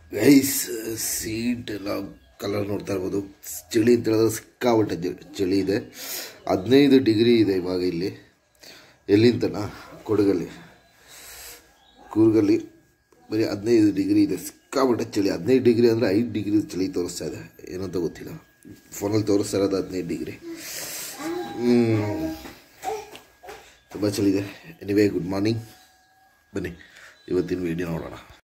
Guys seat ಎಲ್ಲ colour ನೋಡ್ತಾ ಇರ್ಬೋದು ಚಳಿ ಅಂತ ಹೇಳಿದ್ರೆ ಸಿಕ್ಕಾಪಟ್ಟೆ ಜ- ಚಳಿ ಇದೆ ಹದಿನೈದು ಡಿಗ್ರಿ ಇದೆ ಇವಾಗ ಇಲ್ಲಿ ಎಲ್ಲಿಂತನ ಕೊಡಗಲ್ಲಿ ಕೂರ್ಗಲ್ಲಿ ಬರೀ ಹದಿನೈದು ಡಿಗ್ರಿ ಇದೆ ಸಿಕ್ಕಾಪಟ್ಟೆ ಚಳಿ ಹದಿನೈದು ಡಿಗ್ರಿ ಅಂದರೆ ಐದು ಡಿಗ್ರಿ ಚಳಿ ತೋರಿಸ್ತಾ ಇದೆ ಏನಂತ ಗೊತ್ತಿಲ್ಲ ಫೋನಲ್ಲಿ ತೋರಿಸ್ತಾ ಇರೋದು ಹದಿನೈದು ಡಿಗ್ರಿ ತುಂಬ ಚಳಿ ಇದೆ ಎನಿವೇ ಗುಡ್ ಮಾರ್ನಿಂಗ್ ಬನ್ನಿ ಇವತ್ತಿನ ವಿಡಿಯೋ ನೋಡೋಣ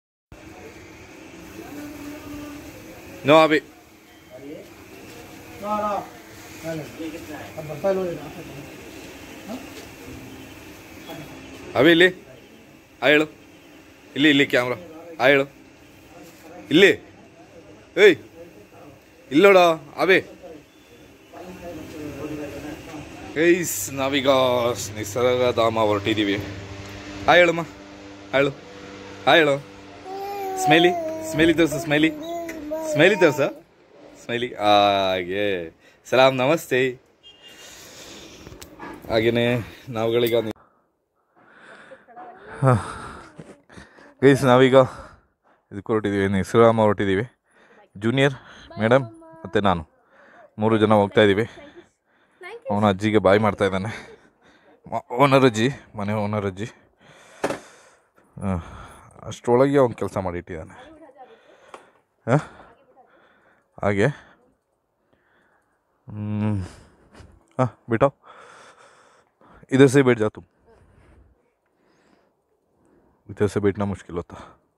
ನೋ ಅಭಿ ಅಭಿ ಇಲ್ಲಿ ಆ ಹೇಳು ಇಲ್ಲಿ ಇಲ್ಲಿ ಕ್ಯಾಮ್ರಾ ಆ ಹೇಳು ಇಲ್ಲಿ ಏಯ್ ಇಲ್ಲಿ ನೋಡ ಅಭಿ ಏಯ್ಸ್ ನಾವೀಗ ನಿಸರ್ಗಧಾಮ ಹೊರಟಿದ್ದೀವಿ ಆ ಹೇಳಮ್ಮ ಆ ಹೇಳು ಆ ಹೇಳು ಸ್ಮೈಲಿ ಸ್ಮೈಲಿ ತೋರ್ಸು ಸ್ಮೈಲಿ ಸ್ಮೈಲಿ ತೋರ್ಸ ಸ್ಮೈಲಿ ಹಾಗೆ ಸಲಾಂ ನಮಸ್ತೆ ಹಾಗೇನೆ ನಾವುಗಳೀಗ ಗೈಸ್ ನಾವೀಗ ಇದಕ್ಕೆ ಹೊರಟಿದ್ದೀವಿ ನಿಸರಾಮ ಹೊರಟಿದ್ದೀವಿ ಜೂನಿಯರ್ ಮೇಡಮ್ ಮತ್ತು ನಾನು ಮೂರು ಜನ ಹೋಗ್ತಾ ಇದ್ದೀವಿ ಅವನ ಅಜ್ಜಿಗೆ ಬಾಯ್ ಮಾಡ್ತಾ ಇದ್ದಾನೆ ಓನರ್ ಅಜ್ಜಿ ಮನೆ ಓನರ್ ಅಜ್ಜಿ ಆ, ಅಷ್ಟರೊಳಗೆ ಅವ್ನು ಕೆಲಸ ಮಾಡಿಟ್ಟಿದ್ದಾನೆ ಹಾಂ ಹಾಗೆ हाँ बेटा इधर से बैठ जा तुम इधर से बैठना मुश्किल होता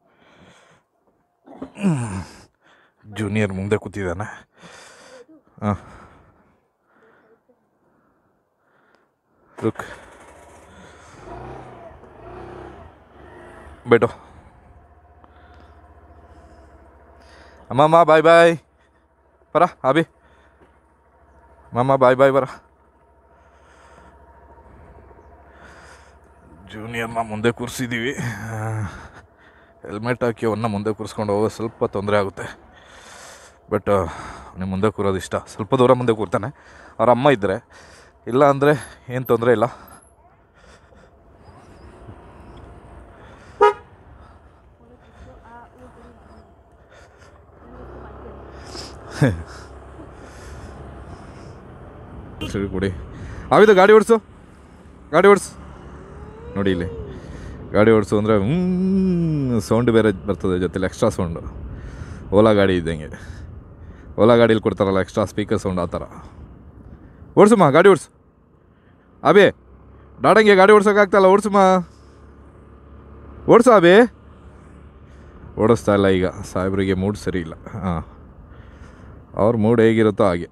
ಜೂನಿಯರ್ ಮುಂದೆ ಕೂತಿದ್ದಾನೆ ಹಾಂ ರುಕ್ ಬೇಟೋ ಅಮ್ಮಮ್ಮ ಬಾಯ್ ಬಾಯ್ ಬರ ಅಭಿ ಮಾಮ ಬಾಯ್ ಬಾಯ್ ಬರ ಜೂನಿಯರ್ನ ಮುಂದೆ ಕೂರಿಸಿದ್ದೀವಿ ಹೆಲ್ಮೆಟ್ ಹಾಕಿ ಅವನ್ನ ಮುಂದೆ ಕೂರಿಸ್ಕೊಂಡು ಹೋಗೋ ಸ್ವಲ್ಪ ತೊಂದರೆ ಆಗುತ್ತೆ ಬಟ್ ಅವನಿಗೆ ಮುಂದೆ ಕೂರೋದು ಇಷ್ಟ ಸ್ವಲ್ಪ ದೂರ ಮುಂದೆ ಕೂರ್ತಾನೆ ಅವ್ರ ಅಮ್ಮ ಇದ್ದರೆ ಇಲ್ಲ ಅಂದರೆ ಏನು ತೊಂದರೆ ಇಲ್ಲ ಸರಿ ಕೊಡಿ ಆವಿದ ಗಾಡಿ ಓಡಿಸು ಗಾಡಿ ಓಡಿಸು ನೋಡಿ ಇಲ್ಲಿ ಗಾಡಿ ಓಡಿಸು ಅಂದರೆ ಸೌಂಡ್ ಬೇರೆ ಬರ್ತದೆ ಜೊತೆಲಿ ಎಕ್ಸ್ಟ್ರಾ ಸೌಂಡು ಓಲಾ ಗಾಡಿ ಇದ್ದಂಗೆ ಓಲಾ ಗಾಡೀಲಿ ಕೊಡ್ತಾರಲ್ಲ ಎಕ್ಸ್ಟ್ರಾ ಸ್ಪೀಕರ್ ಸೌಂಡ್ ಆ ಥರ ಓಡಿಸಮ್ಮ ಗಾಡಿ ಓಡಿಸು ಅಬೇ ಡಾಡಂಗೆ ಗಾಡಿ ಓಡ್ಸೋಕ್ಕಾಗ್ತಲ್ಲ ಓಡಿಸಮ್ಮ ಓಡಿಸು ಅಬೇ ಓಡಿಸ್ತಾ ಇಲ್ಲ ಈಗ ಸಾಹೇಬ್ರಿಗೆ ಮೂಡ್ ಸರಿ ಇಲ್ಲ ಹಾಂ ಅವ್ರ ಮೂಡ್ ಹೇಗಿರುತ್ತೋ ಹಾಗೆ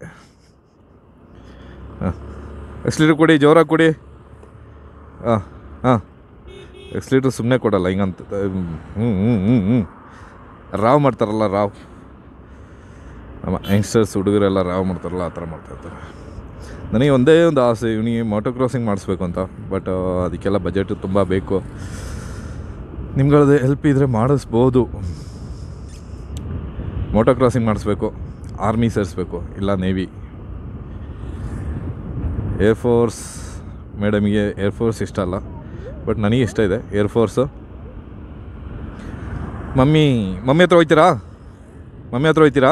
ಹಾಂ ಎಕ್ಸ್ಲೀಟ್ರ್ ಕೊಡಿ ಜೋರಾಗಿ ಕೊಡಿ ಹಾಂ ಹಾಂ ಎಕ್ಸ್ಲೀಟ್ರ್ ಸುಮ್ಮನೆ ಕೊಡಲ್ಲ ಹಿಂಗಂತ ಹ್ಞೂ ಹ್ಞೂ ಹ್ಞೂ ಹ್ಞೂ ರಾವ್ ಮಾಡ್ತಾರಲ್ಲ ರಾವ್ ನಮ್ಮ ಯಂಗ್ಸ್ಟರ್ಸ್ ಹುಡುಗರೆಲ್ಲ ರಾವ್ ಮಾಡ್ತಾರಲ್ಲ ಆ ಥರ ಮಾಡ್ತಾಯಿರ್ತಾರೆ ನನಗೆ ಒಂದೇ ಒಂದು ಆಸೆ ಇವನಿಗೆ ಮೋಟೋ ಕ್ರಾಸಿಂಗ್ ಮಾಡಿಸ್ಬೇಕು ಅಂತ ಬಟ್ ಅದಕ್ಕೆಲ್ಲ ಬಜೆಟ್ ತುಂಬ ಬೇಕು ನಿಮ್ಗಳದ್ದು ಹೆಲ್ಪ್ ಇದ್ದರೆ ಮಾಡಿಸ್ಬೋದು ಮೋಟೋ ಕ್ರಾಸಿಂಗ್ ಮಾಡಿಸ್ಬೇಕು ಆರ್ಮಿ ಸೇರಿಸ್ಬೇಕು ಇಲ್ಲ ನೇವಿ ಏರ್ಫೋರ್ಸ್ ಮೇಡಮಿಗೆ ಏರ್ಫೋರ್ಸ್ ಇಷ್ಟ ಅಲ್ಲ ಬಟ್ ನನಗೆ ಇಷ್ಟ ಇದೆ ಏರ್ಫೋರ್ಸು ಮಮ್ಮಿ ಮಮ್ಮಿ ಹತ್ರ ಹೋಗ್ತೀರಾ ಮಮ್ಮಿ ಹತ್ರ ಹೋಗ್ತೀರಾ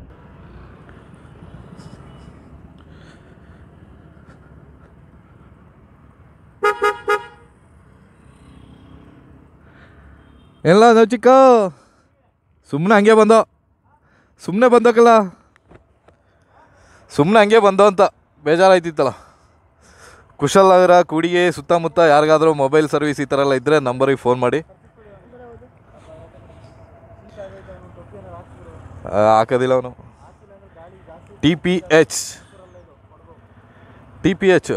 ಎಲ್ಲ ನಾವು ಚಿಕ್ಕ ಸುಮ್ಮನೆ ಹಂಗೆ ಬಂದೋ ಸುಮ್ಮನೆ ಬಂದೋಕಲ್ಲ ಸುಮ್ಮನೆ ಹಂಗೆ ಬಂದೋ ಅಂತ ಬೇಜಾರಾಯ್ತಿತ್ತಲ್ಲ ಕುಶಲ್ ನಗರ ಕೂಡಿಗೆ ಸುತ್ತಮುತ್ತ ಯಾರಿಗಾದರೂ ಮೊಬೈಲ್ ಸರ್ವಿಸ್ ಈ ಥರ ಎಲ್ಲ ಇದ್ದರೆ ನಂಬರಿಗೆ ಫೋನ್ ಮಾಡಿ ಆ, ಹಾಕೋದಿಲ್ಲ ಅವನು T P H T P H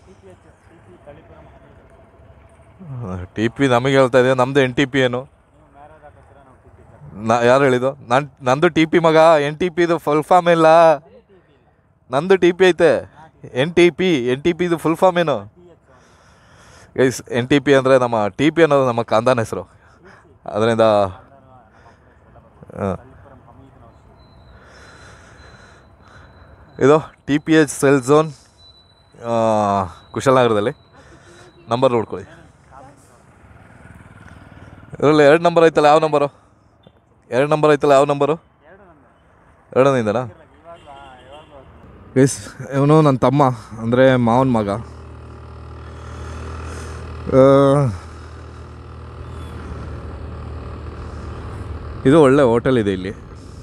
T P ನಮಗೆ ಹೇಳ್ತಾ ಇದೆಯಾ ನಮ್ಮದು ಎನ್ ಟಿ ಪಿ ಏನು ನಾ ಯಾರು ಹೇಳಿದ್ದು ನಾನು ನಂದು ಟಿ ಪಿ ಮಗ ಎನ್ ಟಿ ಪಿದು ಫುಲ್ ಫಾರ್ಮ್ ಇಲ್ಲ ನಂದು ಟಿ ಪಿ ಐತೆ N T P N T ಪಿದು ಫುಲ್ ಫಾರ್ಮ್ ಏನು ಗೈಸ್ ಎನ್ ಟಿ ಪಿ ಅಂದರೆ ನಮ್ಮ ಟಿ ಪಿ ಅನ್ನೋದು ನಮ್ಮ ಕಾಂದಾನ ಹೆಸರು ಅದರಿಂದ ಇದು T P H cell zone ಕುಶಲನಗರದಲ್ಲಿ ನಂಬರ್ ನೋಡ್ಕೊಳ್ಳಿ ಇದರಲ್ಲಿ ಎರಡು ನಂಬರ್ ಐತಲ್ಲ ಯಾವ ನಂಬರು ಎರಡು ನಂಬರ್ ಐತಲ್ಲ ಯಾವ ನಂಬರು ಎರಡನೇದನಾ ಗೈಸ್ ಇವನು ನನ್ನ ತಮ್ಮ ಅಂದರೆ ಮಾವನ ಮಗ ಆ, ಇದು ಒಳ್ಳೆ ಹೋಟೆಲ್ ಇದೆ ಇಲ್ಲಿ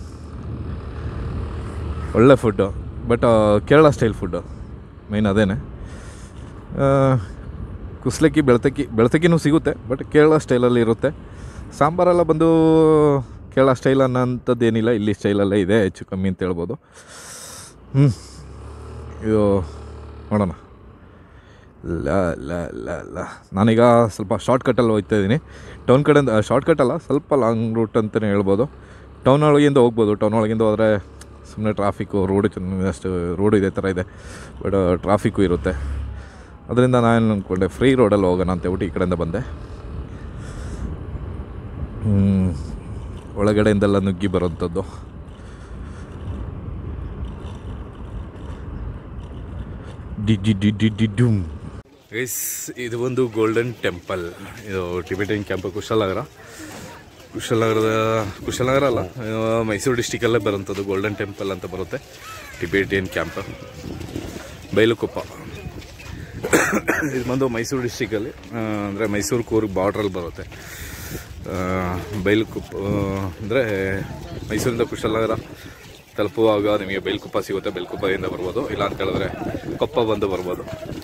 ಒಳ್ಳೆ food but Kerala style food main ಅದೇನೆ ಆ, ಕುಸ್ಲಕ್ಕಿ ಬೆಳ್ತಕ್ಕಿ ಬೆಳ್ತಕ್ಕಿನೂ ಸಿಗುತ್ತೆ ಬಟ್ ಕೇರಳ ಸ್ಟೈಲಲ್ಲಿ ಇರುತ್ತೆ ಸಾಂಬಾರೆಲ್ಲ ಬಂದು ಕೇರಳ ಸ್ಟೈಲ್ ಅನ್ನೋಂಥದ್ದು ಏನಿಲ್ಲ ಇಲ್ಲಿ ಸ್ಟೈಲಲ್ಲೇ ಇದೆ ಹೆಚ್ಚು ಕಮ್ಮಿ ಅಂತ ಹೇಳ್ಬೋದು ಹ್ಞೂ ಇದು ನೋಡೋಣ ಲ ಲ ಲ ಲ ನಾನೀಗ ಸ್ವಲ್ಪ ಶಾರ್ಟ್ಕಟ್ಟಲ್ಲಿ ಹೋಗ್ತಾ ಇದ್ದೀನಿ ಟೌನ್ ಕಡೆಯಿಂದ ಶಾರ್ಟ್ಕಟ್ ಅಲ್ಲ ಸ್ವಲ್ಪ ಲಾಂಗ್ ರೂಟ್ ಅಂತಲೇ ಹೇಳ್ಬೋದು ಟೌನ್ ಒಳಗಿಂದ ಹೋಗ್ಬೋದು ಟೌನ್ ಒಳಗಿಂದ ಹೋದರೆ ಸುಮ್ಮನೆ ಟ್ರಾಫಿಕ್ಕು ರೋಡು ಚೆನ್ನ ಅಷ್ಟು ರೋಡು ಇದೇ ಥರ ಇದೆ ಬಟ್ ಟ್ರಾಫಿಕ್ಕು ಇರುತ್ತೆ ಅದರಿಂದ ನಾನು ಅಂದ್ಕೊಂಡೆ ಫ್ರೀ ರೋಡಲ್ಲಿ ಹೋಗೋಣ ಅಂತ ಹೇಳ್ಬಿಟ್ಟು ಈ ಕಡೆಯಿಂದ ಬಂದೆ ಹ್ಮ್. ಒಳಗಡೆಯಿಂದೆಲ್ಲ ನುಗ್ಗಿ ಬರೋಂಥದ್ದು ಡಿ ಡಿ ಡಿ ಡಿ ಡಿ ಡುಮ್ ಗೈಸ್ ಇದು ಒಂದು ಗೋಲ್ಡನ್ ಟೆಂಪಲ್ ಇದು ಟಿಬೆಟಿಯನ್ ಕ್ಯಾಂಪ್ ಕುಶಾಲನಗರ ಕುಶಾಲನಗರದ ಕುಶಾಲನಗರ ಅಲ್ಲ ಇದು ಮೈಸೂರು ಡಿಸ್ಟಿಕಲ್ಲೇ ಬರೋಂಥದ್ದು ಗೋಲ್ಡನ್ ಟೆಂಪಲ್ ಅಂತ ಬರುತ್ತೆ ಟಿಬೆಟಿಯನ್ ಕ್ಯಾಂಪ್ ಬೈಲುಕೊಪ್ಪ ಇದು ಬಂದು ಮೈಸೂರು ಡಿಸ್ಟಿಕಲ್ಲಿ ಅಂದರೆ ಮೈಸೂರು ಕೂರ್ಗ್ ಬಾರ್ಡ್ರಲ್ಲಿ ಬರುತ್ತೆ ಆ, ಬೈಲುಕೊಪ್ಪ ಅಂದರೆ ಮೈಸೂರಿಂದ ಕುಶಾಲನಗರ ತಲುಪುವಾಗ ನಿಮಗೆ ಬೈಲ್ಕುಪ್ಪ ಸಿಗುತ್ತೆ ಬೈಲ್ಕುಪ್ಪದಿಂದ ಬರ್ಬೋದು ಇಲ್ಲ ಅಂತ ಹೇಳಿದ್ರೆ ಕೊಪ್ಪ ಬಂದು ಬರ್ಬೋದು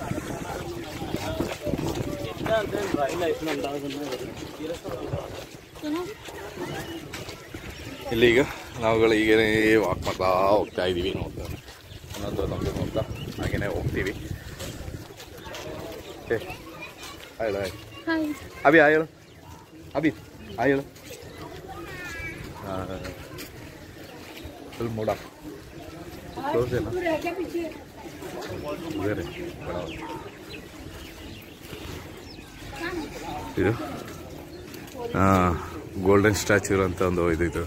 ಇಲ್ಲಿ ಈಗ ನಾವುಗಳು ಈಗೇನೆ ವಾಕ್ ಮಾಡ್ತಾ ಹೋಗ್ತಾ ಇದ್ದೀವಿ ನೋಡ್ತಾ ಇನ್ನೊಂದು ನಮ್ದು ನೋಡ್ತಾ ಹಾಗೇನೆ ಹೋಗ್ತೀವಿ ಏ ಆಯ್ತು ಆಯ್ತು ಹಾಯ್ ಅಭಿ ಆ ಹೇಳು ಅಭಿ ಆ ಹೇಳು ಫುಲ್ ಮೂಡ ಕ್ಲೋಸ್ ಏನ ಬೇರೆ ಬೇಡ. ಇದು ಗೋಲ್ಡನ್ ಸ್ಟ್ಯಾಚ್ಯೂ ಅಂತ ಒಂದು ಇದು ಇದು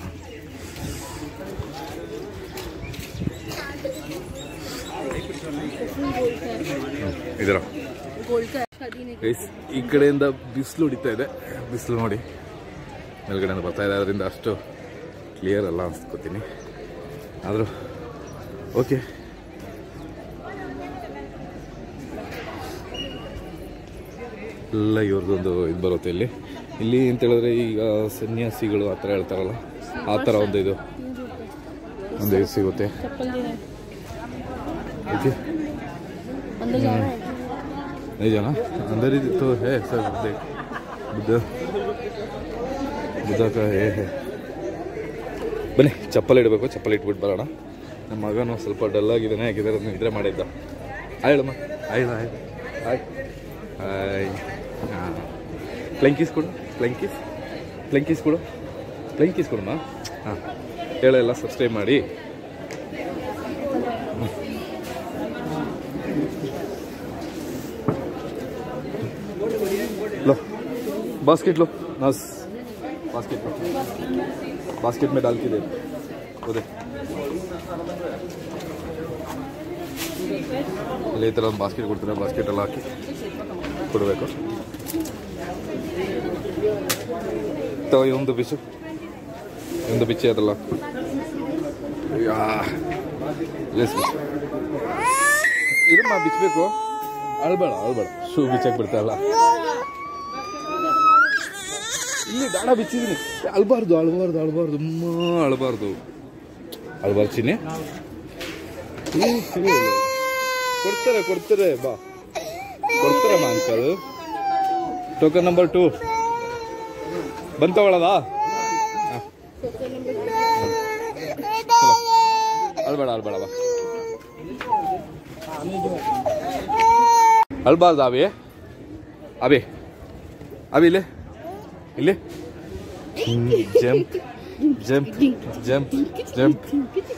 ಇದರ गोल्ड का शादी नहीं ಗೈಸ್ ಈ ಕಡೆಯಿಂದ ಬಿಸಿಲು ಹೊಡಿತಾ ಇದೆ ಬಿಸಿಲು ನೋಡಿ ಮೇಲ್ಗಡೆಯಿಂದ ಬರ್ತಾ ಇದೆ ಅದರಿಂದ ಅಷ್ಟು ಕ್ಲಿಯರ್ ಅಲ್ಲ ಅನ್ಸ್ಕೊತೀನಿ ಆದರೂ ಓಕೆ ಎಲ್ಲ ಇವ್ರದ್ದೊಂದು ಇದು ಬರುತ್ತೆ ಇಲ್ಲಿ ಇಲ್ಲಿ ಅಂತ ಹೇಳಿದ್ರೆ ಈಗ ಸನ್ಯಾಸಿಗಳು ಆ ಥರ ಹೇಳ್ತಾರಲ್ಲ ಆ ಥರ ಒಂದು ಇದು ಒಂದು ಇದು ಸಿಗುತ್ತೆ चप्पल दे रहे हैं ಓಕೆ अंदर जाना है नहीं जाना अंदर ही तो है सर देख बुद्ध बुद्ध का है है ಬನ್ನಿ ಚಪ್ಪಲ್ ಇಡಬೇಕು ಚಪ್ಪಲ್ ಇಟ್ಬಿಟ್ಟು ಬರೋಣ ನಮ್ಮ ಮಗನು ಸ್ವಲ್ಪ ಡಲ್ ಆಗಿದ್ದಾನೆ ಯಾಕಿದ್ದಾರೆ ನಿದ್ರೆ ಮಾಡಿದ್ದ ಹಾಯ್ ಹೇಳಮ್ಮ ಹಾಯ್ ಹಾಯ್ ಹಾಯ್ ಹಾಯ್ ಹಾಂ ಪ್ಲಂಕೀಸ್ ಕೊಡು ಪ್ಲಂಕೀಸ್ ಪ್ಲಂಕೀಸ್ ಕೊಡು ಪ್ಲಂಕೀಸ್ ಕೊಡಮ್ಮ ಹಾಂ ಹೇಳೆಲ್ಲ ಸಬ್ಸ್ಕ್ರೈಬ್ ಮಾಡಿ लो बास्केट लो नस बास्केट लो बास्केट में डाल के दे वो दे ಇಲ್ಲಿ ಈ ಥರ ಒಂದು ಬಾಸ್ಕೆಟ್ ಕೊಡ್ತಾರೆ ಬಾಸ್ಕೆಟ್ ಎಲ್ಲ ಹಾಕಿ ಕೊಡಬೇಕು ತಗೋ ಒಂದು ಬಿಚ್ಚು ಒಂದು ಬಿಚ್ಚಿ ಅದಲ್ಲ ಯಾ ಲೆಸ್ ಇರಮ್ಮ ಬಿಚ್ಚಬೇಕು ಅಳ್ಬೇಡ ಅಳ್ಬೇಡ ಶೂ ಬಿಚ್ಚಕ್ಕೆ ಬಿಡ್ತಾರಲ್ಲ ಇಲ್ಲಿ ದಾಡ ಬಿಚ್ಚಿದೀನಿ ಅಳ್ಬಾರ್ದು ಅಳ್ಬಾರ್ದು ಅಳ್ಬಾರ್ದು ಅಮ್ಮ ಅಳ್ಬಾರ್ದು ಅಳ್ಬಾರ್ದು ಚಿನ್ನಿ ಹ್ಮ್, ಸರಿ ಅಲ್ಲ. ಕೊಡ್ತಾರೆ ಕೊಡ್ತಾರೆ ಬಾ ಕೊಡ್ತಾರೆ ಮಾ ಅಂಕಲ್ ಟೋಕನ್ ನಂಬರ್ ಟೂ ಬಂದ್ ತಗೊಳ್ಳೋದಾ ಹಾ. ಚಲೋ. ಅಳ್ಬೇಡ ಅಳ್ಬೇಡ ಬಾ ಅಳ್ಬಾರ್ದು ಅವಿ ಅಭಿ ಅಭಿ ಇಲ್ಲಿ ಇಲ್ಲಿ jump jump jump jump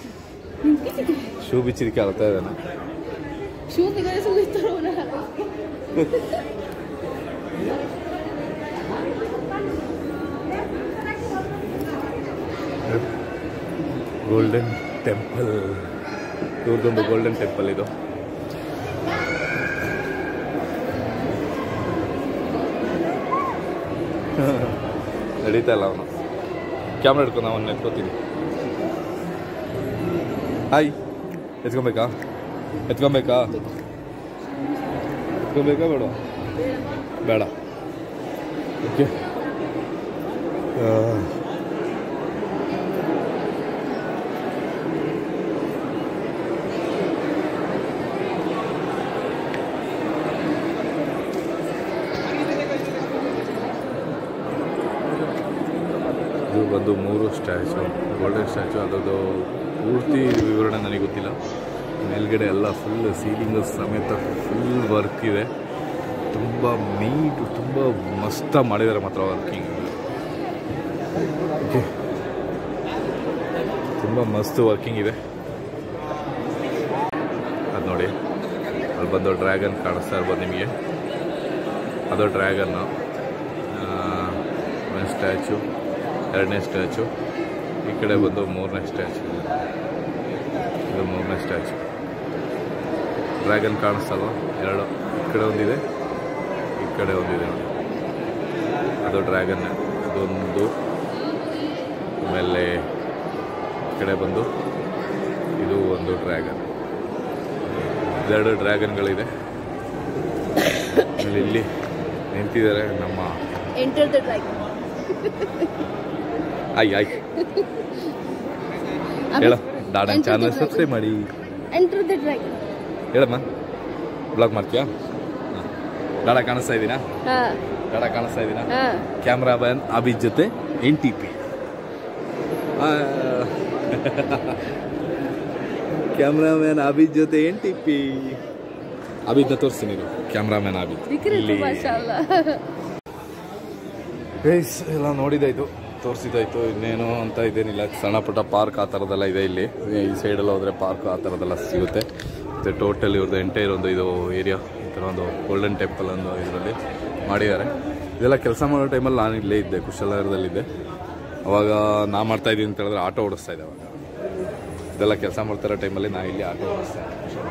shoe ಬಿಚ್ಚಿದಕ್ಕೆ ಅಳ್ತಾ ಇದ್ದಾನೆ शू निकाले से इस तरह हो रहा है ಗೋಲ್ಡನ್ ಟೆಂಪಲ್ ಇವ್ರದ್ದೊಂದು ಗೋಲ್ಡನ್ ಟೆಂಪಲ್ ಇದು ನಡೀತಾ ಇಲ್ಲ ಅವನು ಕ್ಯಾಮ್ರಾ ಹಿಡ್ಕೊಂಡು ನಾನು ಎತ್ಕೋತೀನಿ ಹಾಯ್ ಎತ್ಕೊಬೇಕಾ ಎತ್ಕೊಬೇಕಾ ಎತ್ಕೊಬೇಕಾ ಬೇಡ ಬೇಡ ಓಕೆ ಇದು ಬಂದು ಮೂರು ಸ್ಟ್ಯಾಚು ಗೋಲ್ಡನ್ ಸ್ಟ್ಯಾಚು ಅದರದ್ದು ಪೂರ್ತಿ ವಿವರಣೆ ನನಗೆ ಗೊತ್ತಿಲ್ಲ ಮೇಲ್ಗಡೆ ಎಲ್ಲ ಫುಲ್ ಸೀಲಿಂಗ್ ಸಮೇತ ಫುಲ್ ವರ್ಕ್ ಇದೆ ತುಂಬ ನೀಟು ತುಂಬ ಮಸ್ತಾಗಿ ಮಾಡಿದ್ದಾರೆ ಮಾತ್ರ ವರ್ಕಿಂಗ್ ಓಕೆ ತುಂಬ ಮಸ್ತ್ ವರ್ಕಿಂಗ್ ಇದೆ ಅದು ನೋಡಿ ಅಲ್ಲಿ ಬಂದು ಡ್ರ್ಯಾಗನ್ ಕಾಣಿಸ್ತಾ ಇರ್ಬೋದು ನಿಮಗೆ ಅದು ಡ್ರ್ಯಾಗನ್ನು ಒಂದು ಸ್ಟ್ಯಾಚು ಎರಡನೇ ಸ್ಟ್ಯಾಚು ಈ ಕಡೆ ಬಂದು ಮೂರನೇ ಸ್ಟ್ಯಾಚು ಇದು ಮೂರನೇ ಸ್ಟ್ಯಾಚು ಡ್ರ್ಯಾಗನ್ ಕಾಣಿಸ್ತಲ್ವ ಎರಡು ಈ ಕಡೆ ಒಂದಿದೆ ಈ ಕಡೆ ಒಂದಿದೆ ನೋಡಿ ಅದು ಡ್ರ್ಯಾಗನ್ ಅದೊಂದು ಆಮೇಲೆ ಈ ಕಡೆ ಬಂದು ಇದು ಒಂದು ಡ್ರ್ಯಾಗನ್ ಇದೆರಡು ಡ್ರ್ಯಾಗನ್ಗಳಿದೆ ಆಮೇಲೆ ಇಲ್ಲಿ ನಿಂತಿದ್ದಾರೆ ನಮ್ಮ ಎಂಟರ್ ದ ಡ್ರ್ಯಾಗನ್ ಆಯ್ ಆಯ್ ಹೇಳ ದಾಡನ್ ಚಾನಲ್ ಸಬ್ಸ್ಕ್ರೈಬ್ ಮಾಡಿ ಎಂಟರ್ ದ ಡ್ರ್ಯಾಗನ್ ಹೇಳಮ್ಮ ಬ್ಲಾಗ್ ಮಾಡ್ತೀಯಾ ಹಾಂ ಡಾಡ ಕಾಣಿಸ್ತಾ ಇದ್ದೀನಾ ಹಾ ಡಾಡ ಕಾಣಿಸ್ತಾ ಇದ್ದೀನಾ ಹಾ ಕ್ಯಾಮ್ರಾ ಮ್ಯಾನ್ ಅಭಿಜ್ ಜೊತೆ N T P cameraman Abhij ಜೊತೆ ಎನ್ ಟಿ ಪಿ ಅಭಿಜ್ನ ತೋರಿಸ್ತೀನಿ ಇದು ಕ್ಯಾಮ್ರಾಮ್ಯಾನ್ ಅಭಿಜ್ ದಿಕ್ಕಿರುತ್ತೆ ಮಾಶಾಲ್ಲ ಗೈಸ್ ಎಲ್ಲ ನೋಡಿದಾಯ್ತು ತೋರಿಸಿದಾಯ್ತು ಇನ್ನೇನು ಅಂತ ಇದೇನಿಲ್ಲ ಸಣ್ಣ ಪುಟ್ಟ ಪಾರ್ಕ್ ಆ ಥರದ್ದೆಲ್ಲ ಇದೆ ಇಲ್ಲಿ ಈ ಸೈಡೆಲ್ಲ ಹೋದರೆ ಪಾರ್ಕ್ ಆ ಥರದ್ದೆಲ್ಲ ಸಿಗುತ್ತೆ ಮತ್ತು ಟೋಟಲ್ ಇವ್ರದ್ದು ಎಂಟೈರ್ ಒಂದು ಇದು ಏರಿಯಾ ಈ ಥರ ಒಂದು ಗೋಲ್ಡನ್ ಟೆಂಪಲ್ ಅನ್ನೋ ಇದರಲ್ಲಿ ಮಾಡಿದ್ದಾರೆ ಇದೆಲ್ಲ ಕೆಲಸ ಮಾಡೋ ಟೈಮಲ್ಲಿ ನಾನು ಇಲ್ಲೇ ಇದ್ದೆ ಕುಶಲನಗರದಲ್ಲಿದ್ದೆ ಅವಾಗ ನಾ ಮಾಡ್ತಾ ಇದ್ದೀನಿ ಅಂತ ಹೇಳಿದ್ರೆ ಆಟೋ ಓಡಿಸ್ತಾ ಇದ್ದೆ ಅವಾಗ ಇದೆಲ್ಲ ಕೆಲಸ ಮಾಡ್ತಿರೋ ಟೈಮಲ್ಲಿ ನಾನು ಇಲ್ಲಿ ಆಟೋ ಓಡಿಸ್ತಾ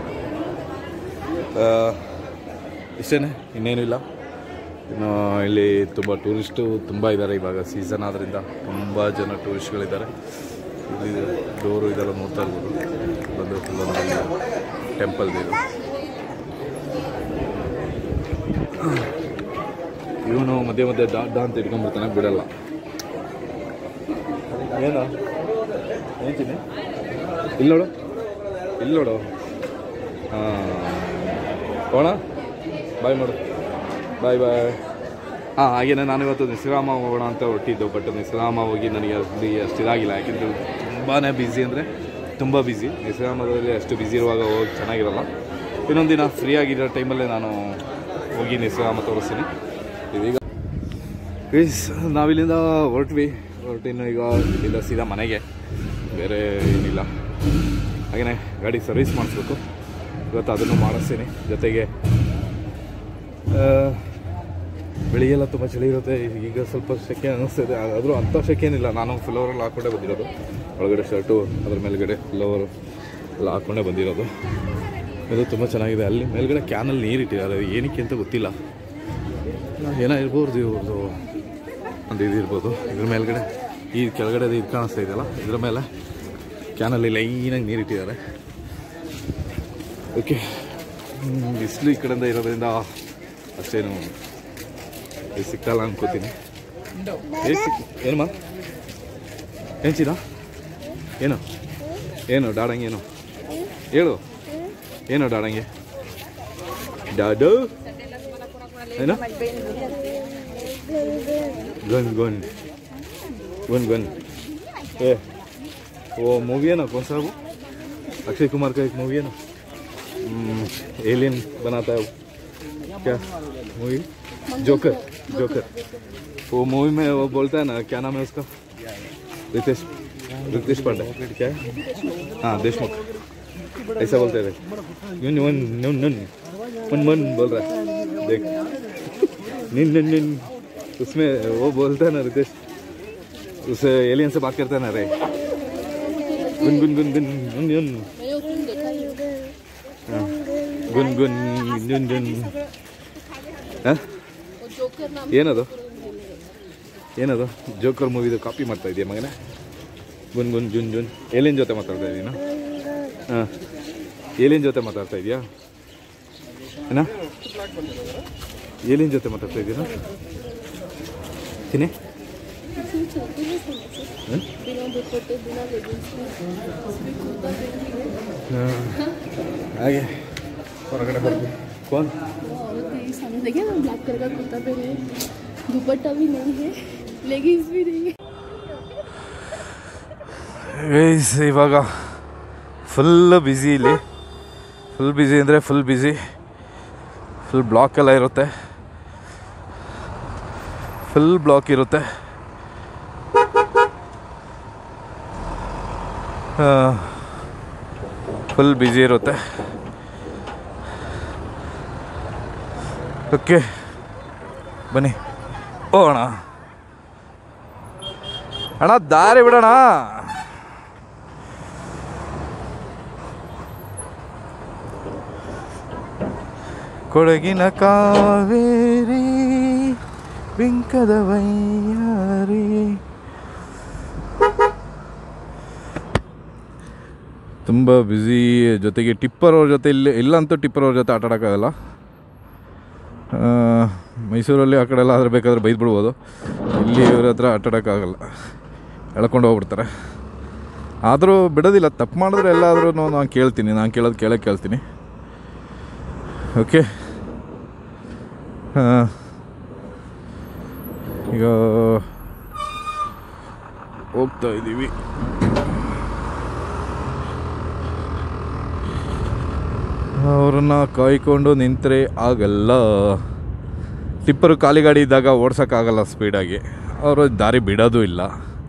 ಇದ್ದೆ ಇಷ್ಟೇ ಇನ್ನೇನು ಇಲ್ಲ ಇನ್ನು ಇಲ್ಲಿ ತುಂಬ ಟೂರಿಸ್ಟು ತುಂಬ ಇದ್ದಾರೆ ಇವಾಗ ಸೀಸನ್ ಆದ್ದರಿಂದ ತುಂಬ ಜನ ಟೂರಿಸ್ಟ್ಗಳಿದ್ದಾರೆ ಇಲ್ಲಿ ಡೋರು ಇದೆಲ್ಲ ನೋಡ್ತಾ ಇರ್ಬೋದು ಬಂದು ಫುಲ್ ಟೆಂಪಲ್ ಇದು ಇವನು ಮಧ್ಯೆ ಮಧ್ಯೆ ಡಾ ಡಾ ಅಂತ ಇಟ್ಕೊಂಡ್ಬಿಡ್ತಾನೆ ಬಿಡಲ್ಲ ಏನು ಹೇಳ್ತೀನಿ ಇಲ್ಲೋಡು ಇಲ್ಲೋಡು ಹಾಂ ಹೋಣ ಬಾಯ್ ಮಾಡು ಬಾಯ್ ಬಾಯ್ ಹಾಂ ಹಾಗೇನೆ ನಾನು ಇವತ್ತು ನಿಸ್ರಾಮ ಹೋಗೋಣ ಅಂತ ಹೊರಟಿದ್ದು ಬಟ್ ನಿಸ್ರಾಮ ಹೋಗಿ ನನಗೆ ಅಲ್ಲಿ ಅಷ್ಟು ಇದಾಗಿಲ್ಲ ಯಾಕೆಂದರೆ ತುಂಬಾ ಬ್ಯುಸಿ ಅಂದರೆ ತುಂಬ ಬ್ಯುಸಿ ನಿಸ್ರಾಮದಲ್ಲಿ ಅಷ್ಟು ಬ್ಯುಸಿ ಇರುವಾಗ ಹೋಗಿ ಚೆನ್ನಾಗಿರಲ್ಲ ಇನ್ನೊಂದು ದಿನ ಫ್ರೀ ಆಗಿರೋ ಟೈಮಲ್ಲೇ ನಾನು ಹೋಗಿ ನಿಸ್ರಾಮ ತೋರಿಸ್ತೀನಿ ಇದೀಗ ಪ್ಲೀಸ್ ನಾವಿಲ್ಲಿಂದ ಹೊರಟ್ವಿ ಹೊರಟಿನ್ನು ಈಗ ಇಲ್ಲಿಂದ ಸೀದಾ ಮನೆಗೆ ಬೇರೆ ಏನಿಲ್ಲ ಹಾಗೆಯೇ ಗಾಡಿ ಸರ್ವಿಸ್ ಮಾಡಿಸ್ಬೇಕು ಇವತ್ತು ಅದನ್ನು ಮಾಡಿಸ್ತೀನಿ ಜೊತೆಗೆ ಆ, ಬೆಳಿಗ್ಗೆಲ್ಲ ತುಂಬ ಚಳಿ ಇರುತ್ತೆ ಈಗ ಸ್ವಲ್ಪ ಸೆಕೆ ಅನ್ನಿಸ್ತಿದೆ ಆದರೂ ಅಂಥ ಸೆಕೆ ಏನಿಲ್ಲ ನಾನು ಫ್ಲೋರಲ್ಲಿ ಹಾಕ್ಕೊಂಡೇ ಬಂದಿರೋದು ಒಳಗಡೆ ಶರ್ಟು ಅದ್ರ ಮೇಲ್ಗಡೆ ಫ್ಲವರ್ ಎಲ್ಲ ಹಾಕ್ಕೊಂಡೇ ಬಂದಿರೋದು ಇದು ತುಂಬ ಚೆನ್ನಾಗಿದೆ ಅಲ್ಲಿ ಮೇಲ್ಗಡೆ ಕ್ಯಾನಲ್ಲಿ ನೀರು ಇಟ್ಟಿದ್ದಾರೆ ಅದು ಏನಕ್ಕೆ ಅಂತ ಗೊತ್ತಿಲ್ಲ ಏನೋ ಇರ್ಬೋದು ಇವ್ರದ್ದು ಒಂದು ಇದು ಇರ್ಬೋದು ಇದ್ರ ಮೇಲ್ಗಡೆ ಈ ಕೆಳಗಡೆ ಇದು ಕಾಣಿಸ್ತಾ ಇದೆಯಲ್ಲ ಇದ್ರ ಮೇಲೆ ಕ್ಯಾನಲ್ಲಿ ಲೈನಾಗಿ ನೀರು ಇಟ್ಟಿದ್ದಾರೆ ಓಕೆ ಬಿಸಿಲು ಈ ಕಡೆಯಿಂದ ಇರೋದ್ರಿಂದ ಅಷ್ಟೇನು ಇದು ಸಿಕ್ಕಲ್ಲ ಅನ್ಕೋತೀನಿ ಏ ಸಿಕ್ ಏನಮ್ಮ ಏನು ಚಿನ್ನ ಏನು ಏನು ಡಾಡಂಗೆ ಏನು ಹೇಳು ಏನು ಡಾಡಂಗೆ ಡಾಡು ಏನು ಗನ್ ಗನ್ गन गन ए वो मूवी है ना कौन सा है वो अक्षय कुमार का एक मूवी है ना एलियन बनाता है वो क्या मूवी जोकर जोकर वो मूवी में वो बोलता है ना क्या नाम है उसका रितेश रितेश पांडे क्या है हाँ देशमुख ऐसा बोलते थे नुन नुन नुन नुन मन मन बोल रहा है देख निन निन निन उसमें वो बोलता है ना रितेश उस एलियन से बात करते हैं ना रे गुन गुन गुन गुन गुन गुन मैंने उस दिन देखा ही हाँ, गुन गुन गुन गुन हाँ? वो जोकर नाम ಏನದು ಏನದು ಜೋಕರ್ ಮೂವಿದು ಕಾಪಿ ಮಾಡ್ತಾ ಇದೆಯಾ ಮಗನೇ ಗುನ್ ಗುನ್ ಜುನ್ ಜುನ್ ಏಲಿನ ಜೊತೆ ಮಾತಾಡ್ತಾ ಇದೀನ ಹಾಂ ಏಲಿನ ಜೊತೆ ಮಾತಾಡ್ತಾ ಇದೆಯಾ ಏನ ಏಲಿನ ಜೊತೆ ಮಾತಾಡ್ತಾ ಇದೀನ ತಿನ್ನಿ ಹ್ಮ್? बिना दुपट्टे बिना लेगिंग्स में उसमें कुर्ता पहनी है ಹಾಗೆ ಹೊರಗಡೆ ಬರ್ತೀವಿ ಕೋನ್ वो औरत है सामने देखिए ना ब्लैक कलर का कुर्ता पहने है दुपट्टा भी नहीं है लेगिंग्स भी नहीं है ಗೈಸ್ ಇವಾಗ ಫುಲ್ ಬ್ಯುಸಿ ಇಲ್ಲಿ ಫುಲ್ ಬ್ಯುಸಿ ಅಂದರೆ ಫುಲ್ ಬ್ಯುಸಿ ಫುಲ್ ಬ್ಲಾಕ್ ಎಲ್ಲ ಇರುತ್ತೆ ಫುಲ್ ಬ್ಲಾಕ್ ಇರುತ್ತೆ ಫುಲ್ ಬ್ಯುಸಿ ಇರುತ್ತೆ ಓಕೆ ಬನ್ನಿ ಹೋಗೋಣ ಅಣ್ಣ ದಾರಿ ಬಿಡೋಣ ಕೊಡಗಿನ ಕಾವೇರಿ ಬಿಂಕದ ವೈಯಾರಿ ತುಂಬ ಬ್ಯುಸಿ ಜೊತೆಗೆ ಟಿಪ್ಪರ್ ಅವ್ರ ಜೊತೆ ಇಲ್ಲಿ ಇಲ್ಲಂತೂ ಟಿಪ್ಪರ್ ಅವ್ರ ಜೊತೆ ಆಟ ಆಡೋಕ್ಕಾಗಲ್ಲ ಆ, ಮೈಸೂರಲ್ಲಿ ಆ ಕಡೆ ಎಲ್ಲ ಆದರೆ ಬೇಕಾದ್ರೆ ಬೈದು ಬಿಡ್ಬೋದು ಇಲ್ಲಿ ಇವ್ರ ಹತ್ರ ಆಟ ಆಡೋಕ್ಕಾಗಲ್ಲ ಎಳ್ಕೊಂಡು ಹೋಗ್ಬಿಡ್ತಾರೆ ಆದರೂ ಬಿಡೋದಿಲ್ಲ ತಪ್ಪು ಮಾಡಿದ್ರೆ ಎಲ್ಲಾದರೂ ನಾನು ಕೇಳ್ತೀನಿ ನಾನು ಕೇಳೋದು ಕೇಳೋಕ್ಕೆ ಕೇಳ್ತೀನಿ ಓಕೆ ಹಾಂ ಈಗ ಹೋಗ್ತಾ ಇದ್ದೀವಿ ಅವ್ರನ್ನ ಕಾಯ್ಕೊಂಡು ನಿಂತರೆ ಆಗಲ್ಲ ಟಿಪ್ಪರು ಖಾಲಿ ಗಾಡಿ ಇದ್ದಾಗ ಓಡ್ಸೋಕ್ಕಾಗಲ್ಲ ಸ್ಪೀಡಾಗಿ ಅವರು ದಾರಿ ಬಿಡೋದು ಇಲ್ಲ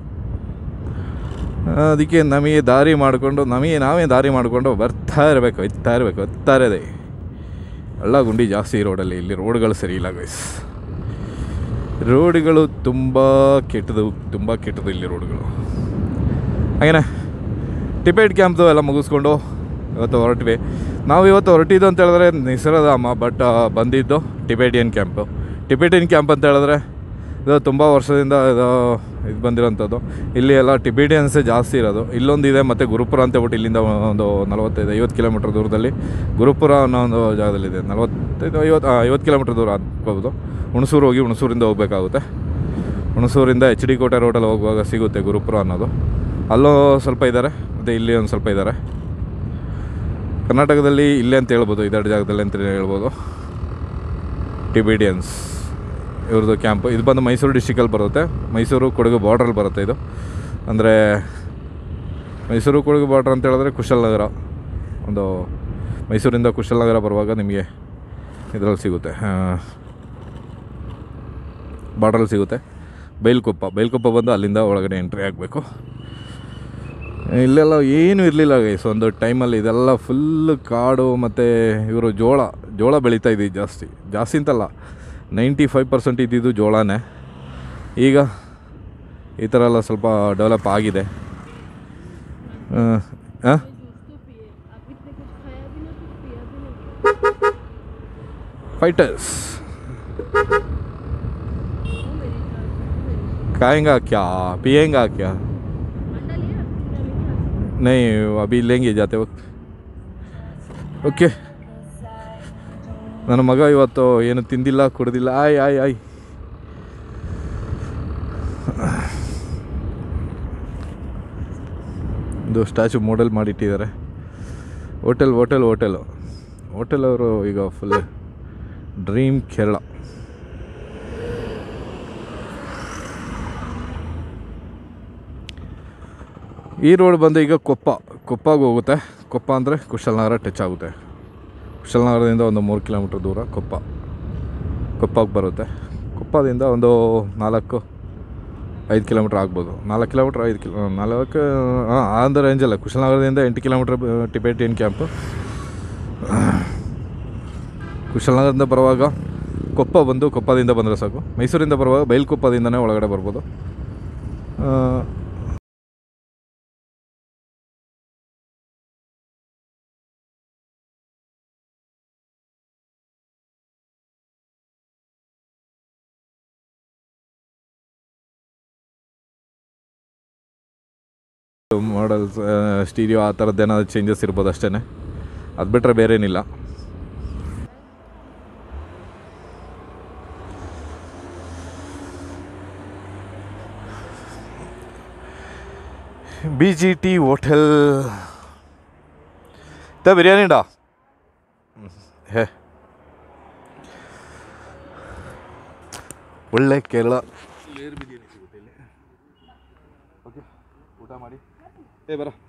ಅದಕ್ಕೆ ನಮಗೆ ದಾರಿ ಮಾಡಿಕೊಂಡು ನಮಗೆ ನಾವೇ ದಾರಿ ಮಾಡಿಕೊಂಡು ಬರ್ತಾ ಇರಬೇಕು ಒಯ್ತಾ ಇರಬೇಕು ಒತ್ತಾ ಇರೋದೇ ಹಳ್ಳ ಗುಂಡಿ ಜಾಸ್ತಿ ಈ ರೋಡಲ್ಲಿ ಇಲ್ಲಿ ರೋಡ್ಗಳು ಸರಿ ಇಲ್ಲ ಗೈಸ್ ರೋಡ್ಗಳು ತುಂಬ ಕೆಟ್ಟದು ತುಂಬ ಕೆಟ್ಟದು ಇಲ್ಲಿ ರೋಡ್ಗಳು ಹಾಗೇನೆ ಟಿಬೇಟ್ ಕ್ಯಾಂಪ್ದು ಎಲ್ಲ ಮುಗಿಸ್ಕೊಂಡು ಇವತ್ತು ಹೊರಟ್ವಿ ನಾವು ಇವತ್ತು ಹೊರಟಿದ್ದು ಅಂತ ಹೇಳಿದ್ರೆ ನಿಸರಧಾಮ ಬಟ್ ಬಂದಿದ್ದು ಟಿಬೇಟಿಯನ್ ಕ್ಯಾಂಪು ಟಿಬೇಟಿಯನ್ ಕ್ಯಾಂಪ್ ಅಂತ ಹೇಳಿದ್ರೆ ಇದು ತುಂಬ ವರ್ಷದಿಂದ ಇದು ಇದು ಬಂದಿರೋಂಥದ್ದು ಇಲ್ಲಿ ಎಲ್ಲ ಟಿಬೇಟಿಯನ್ಸೇ ಜಾಸ್ತಿ ಇರೋದು ಇಲ್ಲೊಂದಿದೆ ಮತ್ತು ಗುರುಪುರ ಅಂತ ಹೇಳ್ಬಿಟ್ಟು ಇಲ್ಲಿಂದ ಒಂದು ನಲವತ್ತೈದು ಐವತ್ತು ಕಿಲೋಮೀಟ್ರ್ ದೂರದಲ್ಲಿ ಗುರುಪುರ ಅನ್ನೋ ಒಂದು ಜಾಗದಲ್ಲಿದೆ ನಲವತ್ತೈದು ಐವತ್ತು ಐವತ್ತು ಕಿಲೋಮೀಟ್ರ್ ದೂರ ಅನ್ಕೋಬೋದು ಹುಣಸೂರು ಹೋಗಿ ಹುಣಸೂರಿಂದ ಹೋಗಬೇಕಾಗುತ್ತೆ ಹುಣಸೂರಿಂದ ಎಚ್ ಡಿ ಕೋಟೆ ರೋಡಲ್ಲಿ ಹೋಗುವಾಗ ಸಿಗುತ್ತೆ ಗುರುಪುರ ಅನ್ನೋದು ಅಲ್ಲೂ ಸ್ವಲ್ಪ ಇದ್ದಾರೆ ಮತ್ತು ಇಲ್ಲಿ ಒಂದು ಸ್ವಲ್ಪ ಇದ್ದಾರೆ ಕರ್ನಾಟಕದಲ್ಲಿ ಇಲ್ಲೇ ಅಂತ ಹೇಳ್ಬೋದು ಇದೆರಡು ಜಾಗದಲ್ಲಿ ಅಂತ ಹೇಳ್ಬೋದು ಟಿಬಿಡಿಯನ್ಸ್ ಇವ್ರದ್ದು ಕ್ಯಾಂಪ್ ಇದು ಬಂದು ಮೈಸೂರು ಡಿಸ್ಟಿಕಲ್ಲಿ ಬರುತ್ತೆ ಮೈಸೂರು ಕೊಡಗು ಬಾರ್ಡ್ರಲ್ಲಿ ಬರುತ್ತೆ ಇದು ಅಂದರೆ ಮೈಸೂರು ಕೊಡಗು ಬಾರ್ಡ್ರ್ ಅಂತ ಹೇಳಿದ್ರೆ ಕುಶಲನಗರ ಒಂದು ಮೈಸೂರಿಂದ ಕುಶಲನಗರ ಬರುವಾಗ ನಿಮಗೆ ಇದರಲ್ಲಿ ಸಿಗುತ್ತೆ ಬಾರ್ಡ್ರಲ್ಲಿ ಸಿಗುತ್ತೆ ಬೈಲ್ಕೊಪ್ಪ ಬೈಲ್ಕೊಪ್ಪ ಬಂದು ಅಲ್ಲಿಂದ ಒಳಗಡೆ ಎಂಟ್ರಿ ಆಗಬೇಕು ಇಲ್ಲೆಲ್ಲ ಏನೂ ಇರಲಿಲ್ಲ ಗೈಸ್ ಒಂದು ಟೈಮಲ್ಲಿ ಇದೆಲ್ಲ ಫುಲ್ ಕಾಡು ಮತ್ತು ಇವರು ಜೋಳ ಜೋಳ ಬೆಳೀತಾ ಇದ್ದೀವಿ ಜಾಸ್ತಿ ಜಾಸ್ತಿ ಅಂತಲ್ಲ ನೈಂಟಿ ಫೈವ್ ಪರ್ಸೆಂಟ್ ಇದ್ದಿದ್ದು ಜೋಳನೇ ಈಗ ಈ ಥರ ಎಲ್ಲ ಸ್ವಲ್ಪ ಡೆವಲಪ್ ಆಗಿದೆ ಹಾಂ जूस तो पिए आप इतने कुछ खाया भी ना कुछ पिया भी नहीं ಫೈಟರ್ಸ್ वो मेरी जान खाएंगा क्या पिएगा क्या अंडा लिया अंडा नहीं खा नहीं अभी लेंगे जाते वक्त ಓಕೆ ನನ್ನ ಮಗ ಇವತ್ತು ಏನು ತಿಂದಿಲ್ಲ ಕುಡ್ದಿಲ್ಲ ಆಯ್ ಆಯ್ ಆಯ್ ಇದು ಸ್ಟ್ಯಾಚು ಮಾಡೆಲ್ ಮಾಡಿಟ್ಟಿದ್ದಾರೆ ಹೋಟೆಲ್ ಹೋಟೆಲ್ ಹೋಟೆಲು ಹೋಟೆಲ್ ಅವರು ಈಗ ಫುಲ್ ಡ್ರೀಮ್ ಕೇರಳ ಈ ರೋಡ್ ಬಂದು ಈಗ ಕೊಪ್ಪ ಕೊಪ್ಪಗೆ ಹೋಗುತ್ತೆ ಕೊಪ್ಪ ಅಂದರೆ ಕುಶಲನಗರ ಟಚ್ ಆಗುತ್ತೆ ಕುಶಲನಗರದಿಂದ ಒಂದು ಮೂರು ಕಿಲೋಮೀಟ್ರ್ ದೂರ ಕೊಪ್ಪ ಕೊಪ್ಪಗೆ ಬರುತ್ತೆ ಕೊಪ್ಪದಿಂದ ಒಂದು ನಾಲ್ಕು ಐದು ಕಿಲೋಮೀಟ್ರ್ ಆಗ್ಬೋದು ನಾಲ್ಕು ಕಿಲೋಮೀಟ್ರ್ ಐದು ಕಿಲೋ ನಾಲ್ಕು ಹಾಂ ಆಂಧ್ರ ರೇಂಜಲ್ಲ ಕುಶಲನಗರದಿಂದ ಎಂಟು ಕಿಲೋಮೀಟ್ರ್ ಟಿಬೇಟಿಯನ್ ಕ್ಯಾಂಪು ಕುಶಲನಗರದಿಂದ ಬರುವಾಗ ಕೊಪ್ಪ ಬಂದು ಕೊಪ್ಪದಿಂದ ಬಂದರೆ ಸಾಕು ಮೈಸೂರಿಂದ ಬರುವಾಗ ಬೈಲ್ಕೊಪ್ಪದಿಂದನೇ ಒಳಗಡೆ ಬರ್ಬೋದು ಆ, ಮಾಡಲ್ಸ್ ಸ್ಟೀರಿಯೋ ಆ ಥರದ್ದು ಏನಾದ್ರು ಚೇಂಜಸ್ ಇರ್ಬೋದು ಅಷ್ಟೇ ಅದು ಬಿಟ್ಟರೆ ಬೇರೆ ಏನಿಲ್ಲ ಬಿ ಜಿ ಟಿ ಹೋಟೆಲ್ ತ ಬಿರಿಯಾನಿ ಉಂಟಾ ಹೇ ಒಳ್ಳೆ ಕೇರಳ ಲೇರ್ ಬಿರಿಯಾನಿ ಸಿಗುತ್ತೆ ಇಲ್ಲಿ ಓಕೆ ಊಟ ಮಾಡಿ ಏ ಬರ